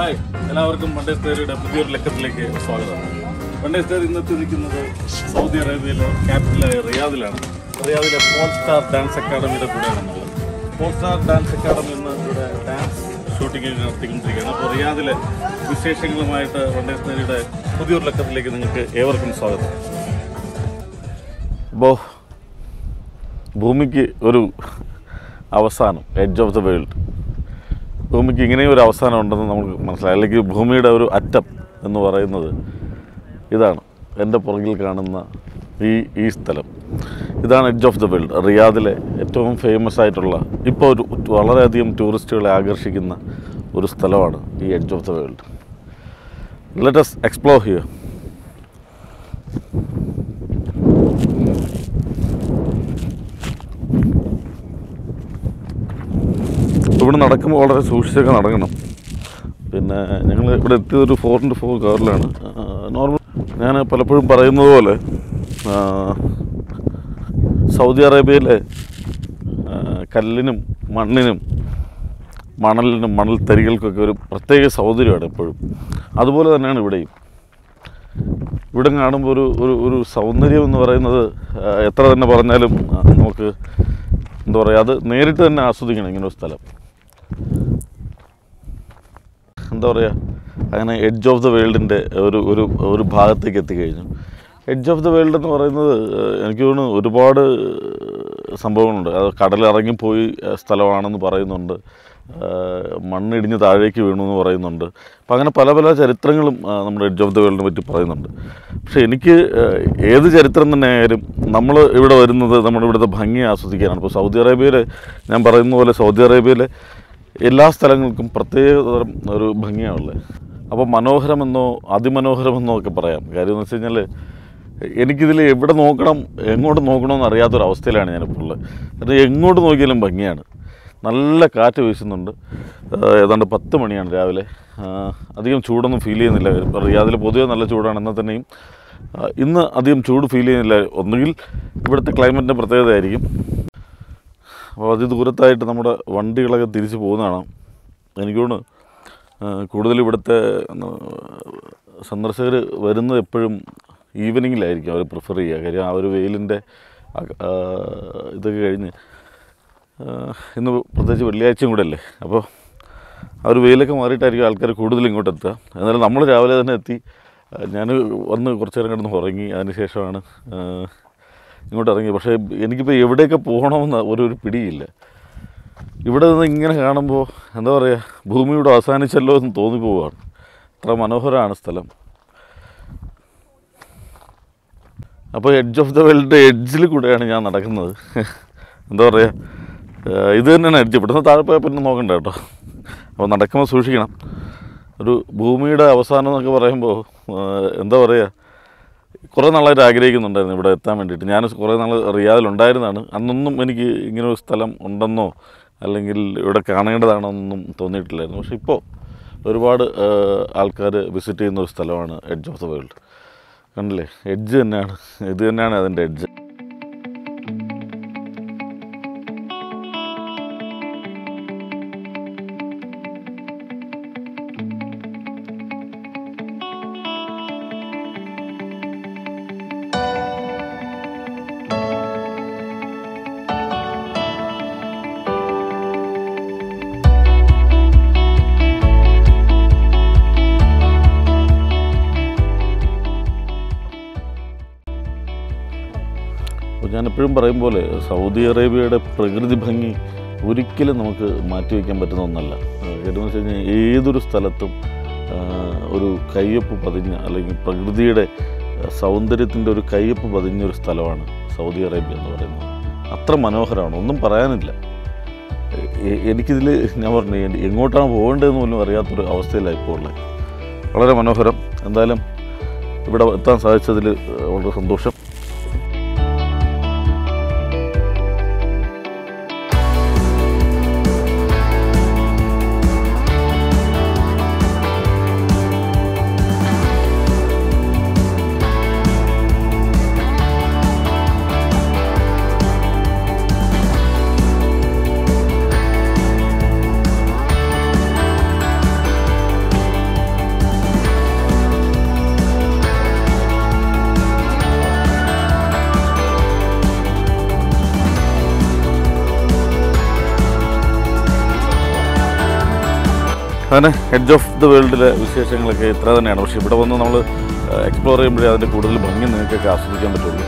Hi എല്ലാവർക്കും വണ്ടേ സ്റ്റേറിയുടെ പുതിയൊരു ലക്കത്തിലേക്ക് സ്വാഗതം വണ്ടേ സ്റ്റേർ ഇന്നത്തെ നിൽക്കുന്നത് സൗദി അറേബ്യയിലെ ക്യാപിറ്റലായ റിയാദിലാണ് റിയാദിലെ പോൾ സ്റ്റാർ ഡാൻസ് അക്കാഡമിയുടെ കൂടെയാണെന്നുള്ളത് പോൾ സ്റ്റാർ ഡാൻസ് അക്കാഡമി ഇന്ന് ഇവിടെ ഡാൻസ് ഷൂട്ടിംഗ് നടത്തിക്കൊണ്ടിരിക്കുകയാണ് അപ്പോൾ റിയാദിലെ വിശേഷങ്ങളുമായിട്ട് വണ്ടേ സ്റ്റേറിയുടെ പുതിയൊരു ലക്കത്തിലേക്ക് നിങ്ങൾക്ക് ഏവർക്കും സ്വാഗതം അപ്പോൾ ഭൂമിക്ക് ഒരു അവസാനം എഡ്ജ് ഓഫ് ദ വേൾഡ് ഭൂമിക്ക് ഇങ്ങനെയും ഒരു അവസാനം ഉണ്ടെന്ന് നമുക്ക് മനസ്സിലായി അല്ലെങ്കിൽ ഭൂമിയുടെ ഒരു അറ്റം എന്ന് പറയുന്നത് ഇതാണ് എൻ്റെ പുറകിൽ കാണുന്ന ഈ ഈ സ്ഥലം ഇതാണ് എഡ്ജ് ഓഫ് ദ വേൾഡ് റിയാദിലെ ഏറ്റവും ഫേമസ് ആയിട്ടുള്ള ഇപ്പോൾ ഒരു വളരെയധികം ടൂറിസ്റ്റുകളെ ആകർഷിക്കുന്ന ഒരു സ്ഥലമാണ് ഈ edge of the world let us explore here ഇവിടെ നടക്കുമ്പോൾ വളരെ സൂക്ഷിച്ചൊക്കെ നടക്കണം പിന്നെ ഞങ്ങൾ ഇവിടെ എത്തിയത് ഒരു ഫോർ ഇൻറ്റു ഫോർ കാറിലാണ് നോർമൽ ഞാൻ പലപ്പോഴും പറയുന്നത് പോലെ ആ, സൗദി അറേബ്യയിലെ ആ, കല്ലിനും മണ്ണിനും മണലിനും മണൽ തരികൾക്കൊക്കെ ഒരു പ്രത്യേക സൗന്ദര്യമാണ് എപ്പോഴും അതുപോലെ തന്നെയാണ് ഇവിടെയും ഇവിടെ കാണുമ്പോൾ ഒരു ഒരു ഒരു സൗന്ദര്യം എന്ന് പറയുന്നത് ആ, എത്ര തന്നെ പറഞ്ഞാലും ആ, നമുക്ക് എന്താ പറയുക അത് നേരിട്ട് തന്നെ ആസ്വദിക്കണം ഇങ്ങനെ ഒരു സ്ഥലം എന്താ പറയുക അങ്ങനെ എഡ്ജ് ഓഫ് ദ വേൾഡിൻ്റെ ഒരു ഒരു ഒരു ഭാഗത്തേക്ക് എത്തിക്കഴിഞ്ഞു എഡ്ജ് ഓഫ് ദ വേൾഡ് എന്ന് പറയുന്നത് ഏഹ്, എനിക്ക് തോന്നുന്നു ഒരുപാട് സംഭവങ്ങളുണ്ട് അത് കടലിറങ്ങിപ്പോയി ഏഹ്, സ്ഥലമാണെന്ന് പറയുന്നുണ്ട് ഏഹ്, മണ്ണിടിഞ്ഞ് താഴേക്ക് വീണു എന്ന് പറയുന്നുണ്ട് അപ്പം അങ്ങനെ പല പല ചരിത്രങ്ങളും ആ, നമ്മുടെ എഡ്ജ് ഓഫ് ദ വേൾഡിനെ പറ്റി പറയുന്നുണ്ട് പക്ഷേ എനിക്ക് ഏഹ്, ഏത് ചരിത്രം തന്നെ ആയാലും നമ്മൾ ഇവിടെ വരുന്നത് നമ്മുടെ ഇവിടുത്തെ ഭംഗി ആസ്വദിക്കാനാണ് ഇപ്പോൾ സൗദി അറേബ്യയിൽ ഞാൻ പറയുന്ന പോലെ സൗദി അറേബ്യയിലെ എല്ലാ സ്ഥലങ്ങൾക്കും പ്രത്യേക തരം ഒരു ഭംഗിയാണുള്ളത് അപ്പോൾ മനോഹരമെന്നോ അതിമനോഹരമെന്നോ ഒക്കെ പറയാം കാര്യം എന്ന് വെച്ച് കഴിഞ്ഞാൽ എനിക്കിതിൽ എവിടെ നോക്കണം എങ്ങോട്ട് നോക്കണമെന്ന് അറിയാത്തൊരവസ്ഥയിലാണ് ഞാനിപ്പോൾ ഉള്ളത് കാരണം എങ്ങോട്ട് നോക്കിയാലും ഭംഗിയാണ് നല്ല കാറ്റ് വീശുന്നുണ്ട് ആ, ഏതാണ്ട് പത്ത് മണിയാണ് രാവിലെ ആ, അധികം ചൂടൊന്നും ഫീൽ ചെയ്യുന്നില്ല ഇപ്പോൾ റിയാദിൽ പൊതുവെ നല്ല ചൂടാണ് എന്നാൽ തന്നെയും ആ, ഇന്ന് അധികം ചൂട് ഫീൽ ചെയ്യുന്നില്ല ഒന്നുകിൽ ഇവിടുത്തെ ക്ലൈമറ്റിൻ്റെ പ്രത്യേകതയായിരിക്കും അപ്പോൾ അതി ദൂരത്തായിട്ട് നമ്മുടെ വണ്ടികളൊക്കെ തിരിച്ച് പോകുന്നതാണ് എനിക്ക് തോന്നുന്നു ആ, കൂടുതൽ ഇവിടുത്തെ സന്ദർശകർ വരുന്നത് എപ്പോഴും ഈവനിങ്ങിലായിരിക്കും അവർ പ്രിഫർ ചെയ്യുക കാര്യം ആ ഒരു വെയിലിൻ്റെ ആ- ആ, ഇതൊക്കെ കഴിഞ്ഞ് ആ, ഇന്ന് പ്രത്യേകിച്ച് വെള്ളിയാഴ്ചയും കൂടെ അല്ലേ അപ്പോൾ ആ ഒരു വെയിലൊക്കെ മാറിയിട്ടായിരിക്കും ആൾക്കാർ കൂടുതൽ ഇങ്ങോട്ട് എത്തുക എന്നാലും നമ്മൾ രാവിലെ തന്നെ എത്തി ഞാൻ വന്ന് കുറച്ച് നേരം കിടന്ന് ഉറങ്ങി അതിന് ശേഷമാണ് ആ, ഇങ്ങോട്ട് ഇറങ്ങി പക്ഷേ എനിക്കിപ്പോൾ എവിടെയൊക്കെ പോകണമെന്ന് ഒരു ഒരു പിടിയില്ല ഇവിടെ നിന്ന് ഇങ്ങനെ കാണുമ്പോൾ എന്താ പറയുക ഭൂമിയുടെ അവസാനിച്ചല്ലോ എന്ന് തോന്നിപ്പോവാണ് അത്ര മനോഹരമാണ് സ്ഥലം അപ്പോൾ എഡ്ജ് ഓഫ് ദ വേൾഡ് എഡ്ജിൽ കൂടെയാണ് ഞാൻ നടക്കുന്നത് എന്താ പറയുക ഏഹ് ഇത് തന്നെയാണ് എഡ്ജ് ഇവിടുന്ന് താഴെ പോയാൽ പിന്നെ നോക്കണ്ട കേട്ടോ അപ്പോൾ നടക്കുമ്പോൾ സൂക്ഷിക്കണം ഒരു ഭൂമിയുടെ അവസാനം എന്നൊക്കെ പറയുമ്പോൾ ഏഹ് എന്താ പറയുക കുറേ നാളായിട്ട് ആഗ്രഹിക്കുന്നുണ്ടായിരുന്നു ഇവിടെ എത്താൻ വേണ്ടിയിട്ട് ഞാൻ കുറേ നാൾ റിയാദിലുണ്ടായിരുന്നതാണ് അന്നൊന്നും എനിക്ക് ഇങ്ങനെ ഒരു സ്ഥലം ഉണ്ടെന്നോ അല്ലെങ്കിൽ ഇവിടെ കാണേണ്ടതാണോ എന്നൊന്നും തോന്നിയിട്ടില്ലായിരുന്നു പക്ഷേ ഇപ്പോൾ ഒരുപാട് ആൾക്കാർ വിസിറ്റ് ചെയ്യുന്ന ഒരു സ്ഥലമാണ് എഡ്ജ് ഓഫ് ദ വേൾഡ് കണ്ടില്ലേ എഡ്ജ് തന്നെയാണ് ഇത് തന്നെയാണ് അതിൻ്റെ എഡ്ജ് അപ്പോൾ ഞാൻ എപ്പോഴും പറയും പോലെ സൗദി അറേബ്യയുടെ പ്രകൃതി ഭംഗി ഒരിക്കലും നമുക്ക് മാറ്റിവെക്കാൻ പറ്റുന്ന ഒന്നല്ല കാര്യം എന്ന് വെച്ച് കഴിഞ്ഞാൽ ഏതൊരു സ്ഥലത്തും ആ, ഒരു കയ്യൊപ്പ് പതിഞ്ഞ അല്ലെങ്കിൽ പ്രകൃതിയുടെ സൗന്ദര്യത്തിൻ്റെ ഒരു കയ്യൊപ്പ് പതിഞ്ഞൊരു സ്ഥലമാണ് സൗദി അറേബ്യ എന്ന് പറയുന്നത് അത്ര മനോഹരമാണ് ഒന്നും പറയാനില്ല എ- എനിക്കിതിൽ ഞാൻ പറഞ്ഞു എ- എങ്ങോട്ടാണ് പോകേണ്ടതെന്ന് പോലും അറിയാത്തൊരു അവസ്ഥയിലാണ് ഇപ്പോൾ ഉള്ളത് വളരെ മനോഹരം എന്തായാലും ഇവിടെ എത്താൻ സാധിച്ചതിൽ വളരെ സന്തോഷം അങ്ങനെ എഡ്ജ് ഓഫ് ദ വേൾഡിലെ വിശേഷങ്ങളൊക്കെ ഇത്ര തന്നെയാണ് പക്ഷേ ഇവിടെ വന്ന് നമ്മൾ എക്സ്പ്ലോർ ചെയ്യുമ്പോഴേ അതിൻ്റെ കൂടുതൽ ഭംഗി നിങ്ങൾക്കൊക്കെ ആസ്വദിക്കാൻ പറ്റുള്ളൂ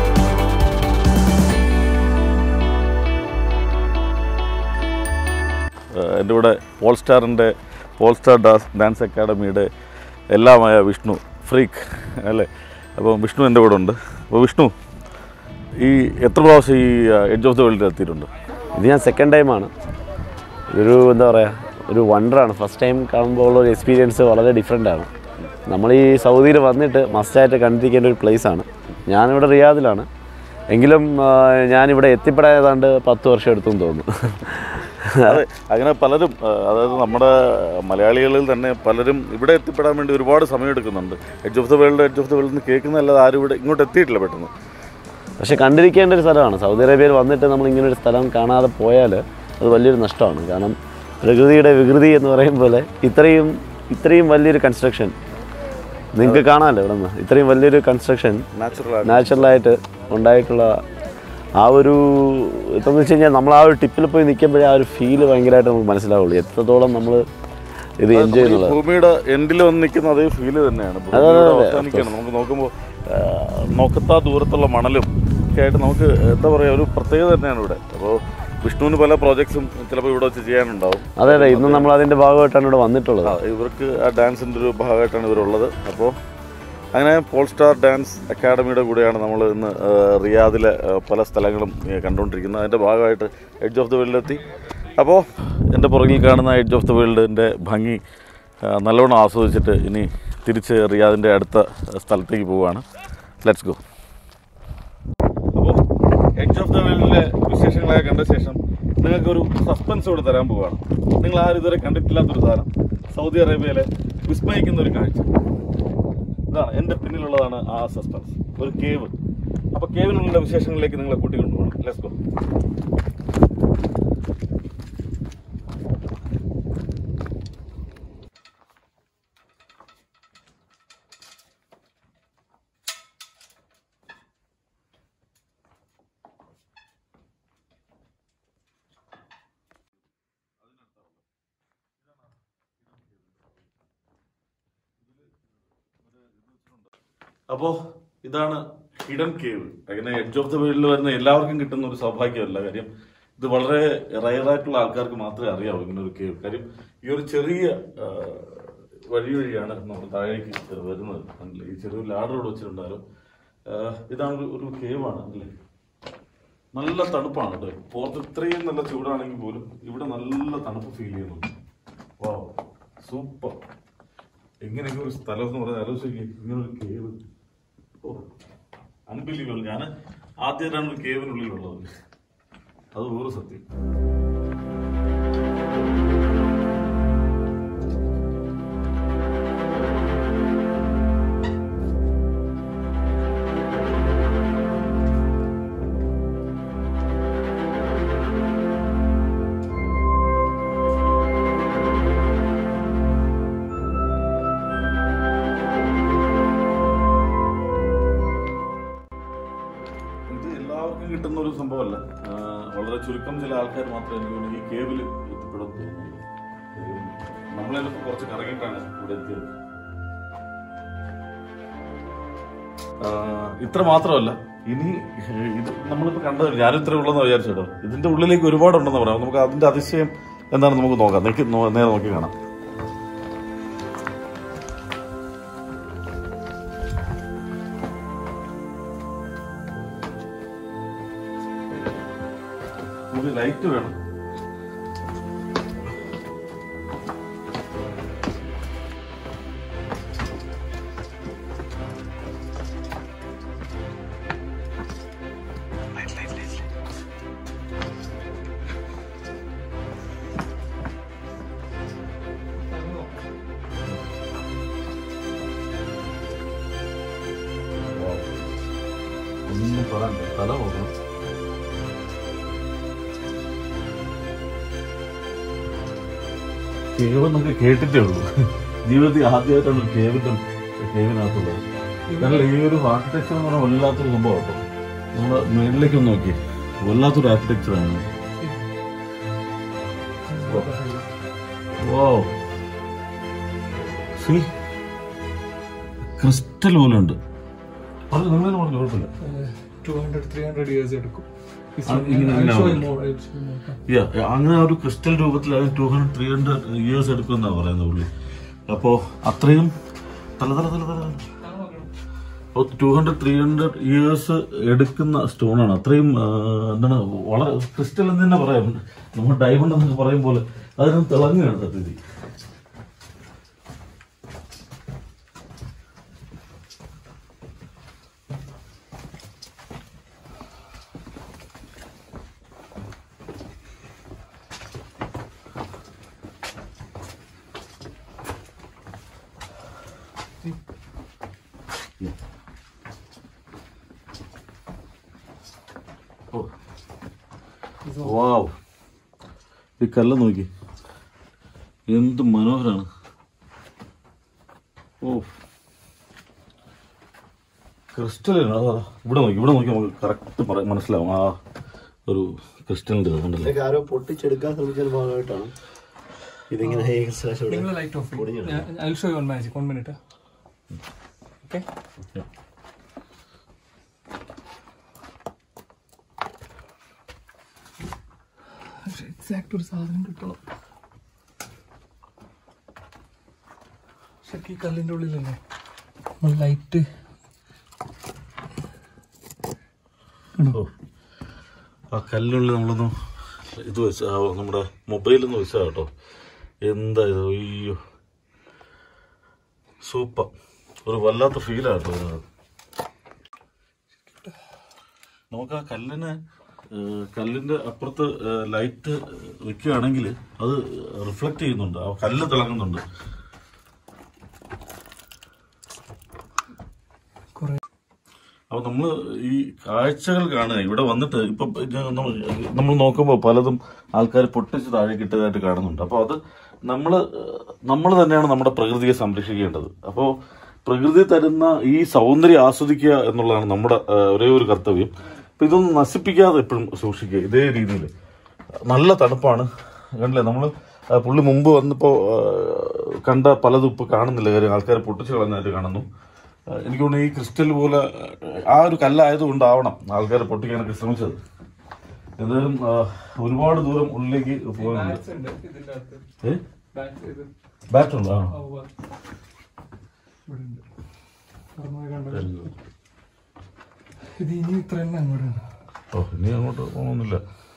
ഏഹ് എൻ്റെ കൂടെ പോൾ സ്റ്റാറിൻ്റെ പോൾ സ്റ്റാർ ഡാൻസ് ഡാൻസ് അക്കാഡമിയുടെ എല്ലാമായ വിഷ്ണു ഫ്രീക്ക് അല്ലേ അപ്പോൾ വിഷ്ണു എൻ്റെ കൂടെ ഉണ്ട് അപ്പോൾ വിഷ്ണു ഈ എത്ര പ്രാവശ്യം ഈ എഡ്ജ് ഓഫ് ദ വേൾഡിൽ എത്തിയിട്ടുണ്ട് ഇത് ഞാൻ സെക്കൻഡ് ടൈമാണ് ഇതൊരു എന്താ പറയുക ഒരു വണ്ടറാണ് ഫസ്റ്റ് ടൈം കാണുമ്പോൾ ഉള്ള ഒരു എക്സ്പീരിയൻസ് വളരെ ഡിഫറെൻ്റ് ആണ് നമ്മൾ ഈ സൗദിയിൽ വന്നിട്ട് മസ്റ്റായിട്ട് കണ്ടിരിക്കേണ്ട ഒരു place ആണ് ഞാനിവിടെ റിയാദിലാണ് എങ്കിലും ആ, ഞാനിവിടെ എത്തിപ്പെടാൻ ഏതാണ്ട് പത്ത് വർഷം എടുത്തെന്ന് തോന്നുന്നു അതെ അങ്ങനെ പലരും ആ, അതായത് നമ്മുടെ മലയാളികളിൽ തന്നെ പലരും ഇവിടെ എത്തിപ്പെടാൻ വേണ്ടി ഒരുപാട് സമയം എടുക്കുന്നുണ്ട് edge of the world edge of the world എന്ന് കേൾക്കുന്നതല്ലാതെ ആരും ഇവിടെ ഇങ്ങോട്ട് എത്തിയിട്ടില്ല പെട്ടെന്ന് പക്ഷെ കണ്ടിരിക്കേണ്ട ഒരു സ്ഥലമാണ് സൗദി അറേബ്യയിൽ വന്നിട്ട് നമ്മൾ ഇങ്ങനെ ഒരു സ്ഥലം കാണാതെ പോയാൽ അത് വലിയൊരു നഷ്ടമാണ് കാരണം പ്രകൃതിയുടെ വികൃതി എന്ന് പറയും പോലെ ഇത്രയും ഇത്രയും വലിയൊരു കൺസ്ട്രക്ഷൻ നിങ്ങൾക്ക് കാണാമല്ലോ ഇവിടെ നിന്ന് ഇത്രയും വലിയൊരു കൺസ്ട്രക്ഷൻ നാച്ചുറൽ നാച്ചുറലായിട്ട് ഉണ്ടായിട്ടുള്ള ആ ഒരു ഇപ്പം വെച്ച് കഴിഞ്ഞാൽ നമ്മൾ ആ ഒരു ടിപ്പിൽ പോയി നിൽക്കുമ്പോഴേ ആ ഒരു ഫീല് ഭയങ്കരമായിട്ട് നമുക്ക് മനസ്സിലാവുള്ളൂ എത്രത്തോളം നമ്മൾ ഇത് എൻജോയ് ചെയ്യുന്നുള്ളത് ഭൂമിയുടെ എൻഡിൽ വന്ന് നിൽക്കുന്ന അതേ ഫീല് തന്നെയാണ് അതെ, അതെ, ഭൂമിയുടെ അതെ, അവസാനിക്കുകയാണ് നമുക്ക് നോക്കുമ്പോൾ നോക്കത്താ ദൂരത്തുള്ള മണലും ഒക്കെ ആയിട്ട് നമുക്ക് എന്താ പറയുക ഒരു പ്രത്യേകത തന്നെയാണ് ഇവിടെ അപ്പോൾ വിഷ്ണുവിന് പല പ്രോജക്ട്സും ചിലപ്പോൾ ഇവിടെ വെച്ച് ചെയ്യാനുണ്ടാവും അതെ അതെ ഇന്ന് നമ്മൾ അതിൻ്റെ ഭാഗമായിട്ടാണ് ഇവിടെ വന്നിട്ടുള്ളത് ആ, ഇവർക്ക് ആ ഡാൻസിൻ്റെ ഒരു ഭാഗമായിട്ടാണ് ഇവരുള്ളത് അപ്പോൾ അങ്ങനെ പോൾ സ്റ്റാർ ഡാൻസ് അക്കാഡമിയുടെ കൂടെയാണ് നമ്മൾ ഇന്ന് ആ, റിയാദിലെ ആ, പല സ്ഥലങ്ങളും ഏ, കണ്ടുകൊണ്ടിരിക്കുന്നത് അതിൻ്റെ ഭാഗമായിട്ട് എഡ്ജ് ഓഫ് ദ വേൾഡിലെത്തി അപ്പോൾ എൻ്റെ പുറകിൽ കാണുന്ന എഡ്ജ് ഓഫ് ദ വേൾഡിൻ്റെ ഭംഗി ആ, നല്ലോണം ആസ്വദിച്ചിട്ട് ഇനി തിരിച്ച് റിയാദിൻ്റെ അടുത്ത സ്ഥലത്തേക്ക് പോവുകയാണ് ലെറ്റ്സ് ഗോ അപ്പോൾ എഡ്ജ് ഓഫ് ദ വേൾഡിലെ വിശേഷങ്ങളൊക്കെ കണ്ട ശേഷം നിങ്ങൾക്കൊരു സസ്പെൻസ് കൂടെ തരാൻ പോവുകയാണ് നിങ്ങൾ ആരും ഇതുവരെ കണ്ടിട്ടില്ലാത്തൊരു സാധനം സൗദി അറേബ്യയിലെ വിസ്മയിക്കുന്ന ഒരു കാഴ്ച ഇതാണ് എൻ്റെ പിന്നിലുള്ളതാണ് ആ സസ്പെൻസ് ഒരു കേവ് അപ്പോൾ കേവിനുള്ള വിശേഷങ്ങളിലേക്ക് നിങ്ങളെ കൂട്ടിക്കൊണ്ടുപോകണം ലെറ്റ്സ് ഗോ അപ്പോൾ ഇതാണ് ഹിഡൻ കേവ് അങ്ങനെ എഡ്ജ് ഓഫ് ദ വേൾഡിൽ വരുന്ന എല്ലാവർക്കും കിട്ടുന്ന ഒരു സൗഭാഗ്യമല്ല കാര്യം ഇത് വളരെ റയറായിട്ടുള്ള ആൾക്കാർക്ക് മാത്രമേ അറിയാവൂ ഇങ്ങനെ ഒരു കേവ് കാര്യം ഈ ഒരു ചെറിയ ആ, വഴി വഴിയാണ് നമ്മൾ താഴേക്ക് വരുന്നത് കണ്ടില്ലേ? ഈ ചെറിയ ലാഡർ ഇവിടെ വെച്ചിട്ടുണ്ടായിരുന്നു ആ, ഇതാണ് ഒരു- ഒരു കേവാണ് അല്ലേ നല്ല തണുപ്പാണ് കേട്ടോ പുറത്ത് ഇത്രയും നല്ല ചൂടാണെങ്കിൽ പോലും ഇവിടെ നല്ല തണുപ്പ് ഫീൽ ചെയ്യുന്നുണ്ട് വാ സൂപ്പർ എങ്ങനെയൊക്കെ ഒരു സ്ഥലം എന്ന് പറഞ്ഞാൽ ആലോചിക്കുക ഇങ്ങനെ ഒരു കേവ് ഓ അൺബിലീവബിൾ ഞാൻ ആദ്യമായിട്ടാണ് ഒരു കേവിനുള്ളിലുള്ളത് അത് വേറെ സത്യം ഇത് എല്ലാവർക്കും കിട്ടുന്ന ഒരു സംഭവമല്ല ആ, വളരെ ചുരുക്കം ചില ആൾക്കാർ മാത്രമേ എനിക്ക് തോന്നുന്നു ഈ കേബിൾ എത്തിപ്പെടാൻ തോന്നുന്നു കാര്യം നമ്മളതിലൊക്കെ കുറച്ച് കറങ്ങിയിട്ടാണ് ഇവിടെ എത്തിയത് ആ, ഇത്ര മാത്രമല്ല ഇനി ഇത് നമ്മളിപ്പോ കണ്ടത് ഞാനും ഇത്ര ഉള്ളതെന്ന് വിചാരിച്ചോ ഇതിന്റെ ഉള്ളിലേക്ക് ഒരുപാടുണ്ടെന്ന് പറയാം നമുക്ക് അതിന്റെ അതിശയം എന്താണ് നമുക്ക് നോക്കാം നേക്ക് നോ- നേരെ നോക്കി കാണാം നമുക്ക് ലൈറ്റ് വേണം ഒന്നും പറയണ്ട തല പോകണം കേവ് എന്നൊക്കെ കേട്ടിട്ടേ ഉള്ളൂ ജീവിതത്തിൽ ആദ്യമായിട്ടാണ് ഒരു കേവിന്റെ കേവിനകത്തുള്ളത് നല്ല ഈ ഒരു ആർക്കിടെക്ചർ എന്ന് പറഞ്ഞാൽ വല്ലാത്തൊരു സംഭവം കേട്ടോ നമ്മൾ മേളിലേക്ക് ഒന്ന് നോക്കി വല്ലാത്തൊരു ആർക്കിടെക്ചറാണ് വോ സി ക്രിസ്റ്റൽ പോലെ ഉണ്ട് അത് നിങ്ങൾ പറഞ്ഞു കുഴപ്പമില്ല two hundred three hundred years എടുക്കും ആ, ഇങ്ങനെ ഇങ്ങനെ ആവും. Yeah, yeah, അങ്ങനെ ഒരു ക്രിസ്റ്റൽ രൂപത്തിൽ അത് two hundred three hundred years എടുക്കുമെന്നാണ് പറയുന്നത് പുള്ളി അപ്പോൾ അത്രയും തല തല തല തല അപ്പോൾ two hundred three hundred years എടുക്കുന്ന സ്റ്റോണാണ് അത്രയും ആ, എന്താണ് വളരെ ക്രിസ്റ്റൽ എന്ന് തന്നെ പറയാം നമ്മൾ ഡയമണ്ട് എന്നൊക്കെ പറയും പോലെ അതിനും തിളങ്ങുകയാണ് സത്യത്തിൽ ഓ വാവ് ഈ കല്ല് നോക്കി എന്ത് മനോഹരാണ് ഓ ക്രിസ്റ്റലാണ് അതാ ഇവിടെ നോക്കി ഇവിടെ നോക്കി നമുക്ക് കറക്റ്റ് പറയാൻ മനസ്സിലാവും ആ ഒരു ക്രിസ്റ്റലിൻ്റെ ഇതുണ്ടല്ലേ ഇതൊക്കെ ആരോ പൊട്ടിച്ചെടുക്കാൻ ശ്രമിച്ച ഭാഗമായിട്ടാണ് ഇതിങ്ങനെ ഏകദേശം ഇവിടെ നിങ്ങൾ light off I show you one magic one minute okay exact ഒരു സാധനം കിട്ടണം പക്ഷെ ഈ കല്ലിൻ്റെ ഉള്ളിലല്ലേ നമ്മൾ ലൈറ്റ് ഓ ആ കല്ലിനുള്ളിൽ നമ്മളൊന്ന് ഇത് വെച്ച ആ നമ്മുടെ മൊബൈലൊന്ന് വെച്ചാ കേട്ടോ എന്താ ഇത് അയ്യോ സൂപ്പർ ഒരു വല്ലാത്ത ഫീലാണ് കേട്ടോ ഇതിനകത്ത് നമുക്ക് ആ കല്ലിന് ഏഹ്, കല്ലിന്റെ അപ്പുറത്ത് ഏഹ്, ലൈറ്റ് വെക്കുകയാണെങ്കിൽ അത് റിഫ്ലക്റ്റ് ചെയ്യുന്നുണ്ട് ആ കല്ല് തിളങ്ങുന്നുണ്ട് കുറേ അപ്പൊ നമ്മൾ ഈ കാഴ്ചകൾ കാണുക ഇവിടെ വന്നിട്ട് ഇപ്പൊ നമ്മൾ നോക്കുമ്പോൾ പലതും ആൾക്കാർ പൊട്ടിച്ച് താഴേക്ക് ഇട്ടതായിട്ട് കാണുന്നുണ്ട് അപ്പോൾ അത് നമ്മൾ നമ്മൾ തന്നെയാണ് നമ്മുടെ പ്രകൃതിയെ സംരക്ഷിക്കേണ്ടത് അപ്പോൾ പ്രകൃതി തരുന്ന ഈ സൗന്ദര്യം ആസ്വദിക്കുക എന്നുള്ളതാണ് നമ്മുടെ ആ, ഒരേ ഒരു കർത്തവ്യം അപ്പൊ ഇതൊന്നും നശിപ്പിക്കാതെ എപ്പോഴും സൂക്ഷിക്കുക ഇതേ രീതിയിൽ നല്ല തണുപ്പാണ് കണ്ടില്ലേ നമ്മൾ പുള്ളി മുമ്പ് വന്നപ്പോൾ കണ്ട പലതും ഇപ്പോൾ കാണുന്നില്ല കാര്യം ആൾക്കാർ പൊട്ടിച്ച് കളഞ്ഞായിട്ട് കാണുന്നു ആ, എനിക്ക് തോന്നുന്നു ഈ ക്രിസ്റ്റൽ പോലെ ആ ഒരു കല്ലായതുകൊണ്ടാവണം ആൾക്കാർ പൊട്ടിക്കാനൊക്കെ ശ്രമിച്ചത് എന്തായാലും ആ, ഒരുപാട് ദൂരം ഉള്ളിലേക്ക് പോകുന്നുണ്ട് ബാറ്റ്സ് ഉണ്ട് ഇതിൻ്റെ അകത്ത് ഏ ബാറ്റ്സ് ഇത് ബാറ്റ് ഉണ്ടോ ആ ആ, ഉവ്വ. ഇവിടെ ഉണ്ട് തുറന്നു കണ്ടോ ഇത് ഇനി ഇത്ര തന്നെ അങ്ങോട്ടാണ് ഓ ഇനി അങ്ങോട്ട് പോകണമെന്നില്ല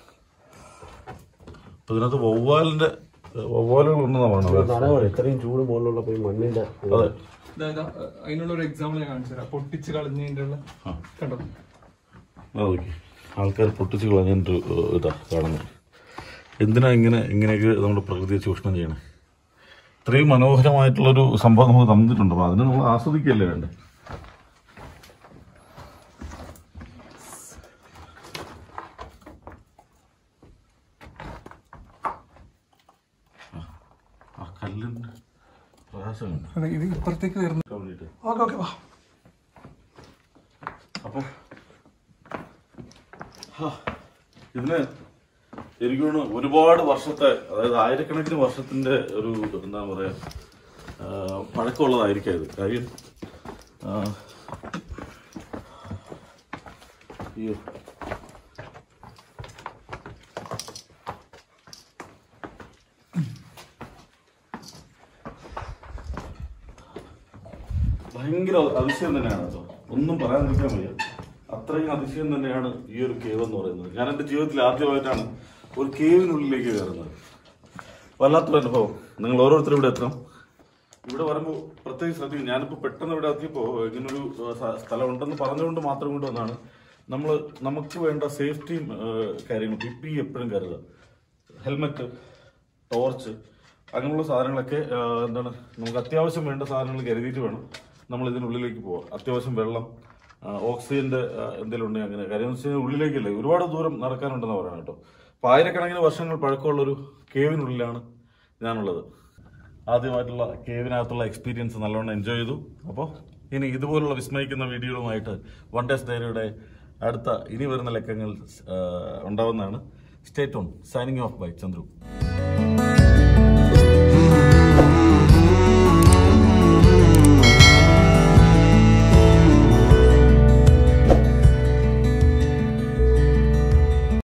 അപ്പൊ ഇതിനകത്ത് വവ്വാലിന്റെ വവ്വാലുകൾ ഉണ്ടെന്നാ പറഞ്ഞത് നനവാണ് ഇത്രയും ചൂട് മുകളിലുള്ളപ്പോൾ ഈ മണ്ണിന്റെ അതെ അതായത് അതിനുള്ള ഒരു എക്സാമ്പിൾ ഞാൻ കാണിച്ചു തരാം പൊട്ടിച്ച് കളഞ്ഞതിൻ്റെ ഉള്ള കണ്ടോ ആ നോക്കി ആൾക്കാർ പൊട്ടിച്ച് കളഞ്ഞിട്ട് ഇതാ കാണുന്നത് എന്തിനാ ഇങ്ങനെ ഇങ്ങനെയൊക്കെ നമ്മുടെ പ്രകൃതിയെ ചൂഷണം ചെയ്യണേ ഇത്രയും മനോഹരമായിട്ടുള്ളൊരു സംഭവം നമുക്ക് തന്നിട്ടുണ്ട് അപ്പോൾ അതിനെ നമ്മൾ ആസ്വദിക്കുകയല്ലേ വേണ്ടേ ആ, ആ കല്ലിൻ്റെ പ്രകാശമുണ്ട് അതെ ഇത് ഇപ്പുറത്തേക്ക് വരുന്നു വേണ്ടിയിട്ട് ഓക്കെ ഓക്കെ വാ അപ്പൊ ഹാ, ഇതിന് എനിക്ക് തോന്നുന്നു ഒരുപാട് വർഷത്തെ അതായത് ആയിരക്കണക്കിന് വർഷത്തിന്റെ ഒരു എന്താ പറയാ ആ, പഴക്കമുള്ളതായിരിക്കാം ഇത് കാര്യം ആ, അയ്യോ ഭയങ്കര അതിശയം തന്നെയാണ് കേട്ടോ ഒന്നും പറയാൻ നിൽക്കാൻ വയ്യ അത്രയും അതിശയം തന്നെയാണ് ഈ ഒരു കേവ് എന്ന് പറയുന്നത് ഞാൻ എൻ്റെ ജീവിതത്തിൽ ആദ്യമായിട്ടാണ് ഒരു കേവിനുള്ളിലേക്ക് കയറുന്നത് വല്ലാത്തൊരു അനുഭവം നിങ്ങൾ ഓരോരുത്തരും ഇവിടെ എത്തണം ഇവിടെ വരുമ്പോൾ പ്രത്യേകിച്ച് ശ്രദ്ധിക്കും ഞാനിപ്പോൾ പെട്ടെന്ന് ഇവിടെ എത്തിയപ്പോൾ ഇങ്ങനൊരു ഏഹ്, സ്ഥ- സ്ഥലം ഉണ്ടെന്ന് പറഞ്ഞുകൊണ്ട് മാത്രം കൊണ്ട് വന്നാണ് നമ്മൾ നമുക്ക് വേണ്ട സേഫ്റ്റിയും ഏഹ്, കാര്യങ്ങളും പി പി എപ്പോഴും കരുതുക ഹെൽമെറ്റ് ടോർച്ച് അങ്ങനെയുള്ള സാധനങ്ങളൊക്കെ ആ, എന്താണ് നമുക്ക് അത്യാവശ്യം വേണ്ട സാധനങ്ങൾ കരുതിയിട്ട് വേണം നമ്മൾ ഇതിനുള്ളിലേക്ക് പോകാം അത്യാവശ്യം വെള്ളം ആ, ഓക്സിജന്റെ ആ, എന്തെങ്കിലും ഉണ്ടെങ്കിൽ അങ്ങനെ കാര്യം എന്ന് വെച്ച് കഴിഞ്ഞാൽ ഉള്ളിലേക്കല്ലേ ഒരുപാട് ദൂരം നടക്കാനുണ്ടെന്ന് പറയാം കേട്ടോ അപ്പോൾ ആയിരക്കണക്കിന് വർഷങ്ങൾ പഴക്കമുള്ളൊരു കേവിനുള്ളിലാണ് ഞാനുള്ളത് ആദ്യമായിട്ടുള്ള കേവിനകത്തുള്ള എക്സ്പീരിയൻസ് നല്ലോണം എൻജോയ് ചെയ്തു അപ്പോൾ ഇനി ഇതുപോലുള്ള വിസ്മയിക്കുന്ന വീഡിയോകളുമായിട്ട് വൺ ഡേസ് ഡയറിയുടെ അടുത്ത ഇനി വരുന്ന ലക്കങ്ങൾ ആ, ഉണ്ടാവുന്നതാണ് സ്റ്റേറ്റ് ഓൺ സൈനിങ് ഓഫ് ബൈ ചന്ദ്രു